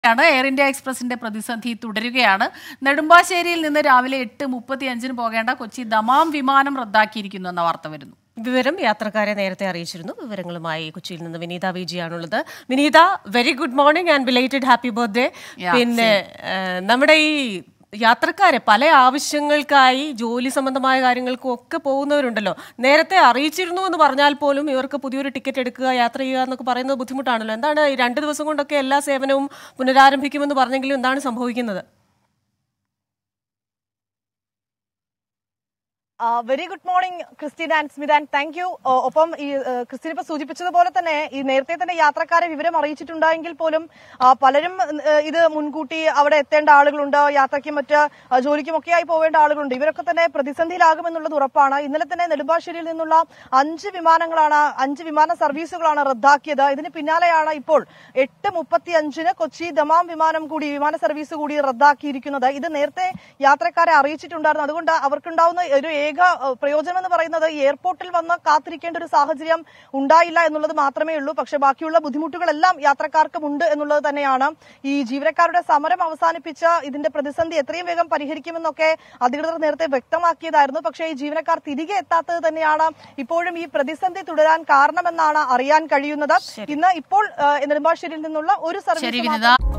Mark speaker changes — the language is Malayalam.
Speaker 1: ാണ് എയർ ഇന്ത്യ എക്സ്പ്രസിന്റെ പ്രതിസന്ധി തുടരുകയാണ് നെടുമ്പാശ്ശേരിയിൽ നിന്ന് രാവിലെ എട്ട് മുപ്പത്തി അഞ്ചിന് പോകേണ്ട കൊച്ചി ദമാം വിമാനം റദ്ദാക്കിയിരിക്കുന്നു എന്ന വാർത്ത വരുന്നു
Speaker 2: വിവരം യാത്രക്കാരെ നേരത്തെ അറിയിച്ചിരുന്നു വിവരങ്ങളുമായി കൊച്ചിയിൽ നിന്ന് വിനീത വി ജി ആണുള്ളത് Vineetha very good morning and belated happy birthday
Speaker 1: Yeah,
Speaker 2: പിന്നെ ഏഹ്, നമ്മുടെ ഈ യാത്രക്കാരെ പല ആവശ്യങ്ങൾക്കായി ജോലി സംബന്ധമായ കാര്യങ്ങൾക്കും ഒക്കെ പോകുന്നവരുണ്ടല്ലോ നേരത്തെ അറിയിച്ചിരുന്നു എന്ന് പറഞ്ഞാൽ പോലും ഇവർക്ക് പുതിയൊരു ടിക്കറ്റ് എടുക്കുക യാത്ര ചെയ്യുക എന്നൊക്കെ പറയുന്നത് ബുദ്ധിമുട്ടാണല്ലോ എന്താണ് ഈ രണ്ട് ദിവസം കൊണ്ടൊക്കെ എല്ലാ സേവനവും പുനരാരംഭിക്കുമെന്ന് പറഞ്ഞെങ്കിലും എന്താണ് സംഭവിക്കുന്നത്
Speaker 3: very good morning Christine and Smitha and thank you ഒപ്പം ഈ ആ, ക്രിസ്റ്റീൻ ഇപ്പൊ സൂചിപ്പിച്ചതുപോലെ തന്നെ ഈ നേരത്തെ തന്നെ യാത്രക്കാരെ വിവരം അറിയിച്ചിട്ടുണ്ടായെങ്കിൽ പോലും ആ, പലരും ആ, ഇത് മുൻകൂട്ടി അവിടെ എത്തേണ്ട ആളുകളുണ്ട് യാത്രയ്ക്കും മറ്റ് ആ, ജോലിക്കും ഒക്കെയായി പോവേണ്ട ആളുകളുണ്ട് ഇവരൊക്കെ തന്നെ പ്രതിസന്ധിയിലാകുമെന്നുള്ളത് ഉറപ്പാണ് ഇന്നലെ തന്നെ നെടുമ്പാശ്ശേരിയിൽ നിന്നുള്ള അഞ്ച് വിമാനങ്ങളാണ് അഞ്ച് വിമാന സർവീസുകളാണ് റദ്ദാക്കിയത് ഇതിന് പിന്നാലെയാണ് ഇപ്പോൾ എട്ട് മുപ്പത്തി അഞ്ചിന് കൊച്ചി ദമാം വിമാനം കൂടി വിമാന സർവീസ് കൂടി റദ്ദാക്കിയിരിക്കുന്നത് ഇത് നേരത്തെ യാത്രക്കാരെ അറിയിച്ചിട്ടുണ്ടായിരുന്നു അതുകൊണ്ട് അവർക്കുണ്ടാവുന്ന ഒരു ഏക ഏഹ്, പ്രയോജനം എന്ന് പറയുന്നത് ഈ എയർപോർട്ടിൽ വന്ന് കാത്തിരിക്കേണ്ട ഒരു സാഹചര്യം ഉണ്ടായില്ല എന്നുള്ളത് മാത്രമേ ഉള്ളൂ പക്ഷെ ബാക്കിയുള്ള ബുദ്ധിമുട്ടുകളെല്ലാം യാത്രക്കാർക്കും ഉണ്ട് എന്നുള്ളത് തന്നെയാണ് ഈ ജീവനക്കാരുടെ സമരം അവസാനിപ്പിച്ച് ഇതിന്റെ പ്രതിസന്ധി എത്രയും വേഗം പരിഹരിക്കുമെന്നൊക്കെ അധികൃതർ നേരത്തെ വ്യക്തമാക്കിയതായിരുന്നു പക്ഷേ ഈ ജീവനക്കാർ തിരികെ എത്താത്തത് തന്നെയാണ് ഇപ്പോഴും ഈ പ്രതിസന്ധി തുടരാൻ കാരണമെന്നാണ് അറിയാൻ കഴിയുന്നത് ഇന്ന് ഇപ്പോൾ ഏഹ്, നെടുമ്പാശ്ശേരിയിൽ നിന്നുള്ള ഒരു
Speaker 1: ശരി
Speaker 3: സർവീസ്
Speaker 1: വിനിത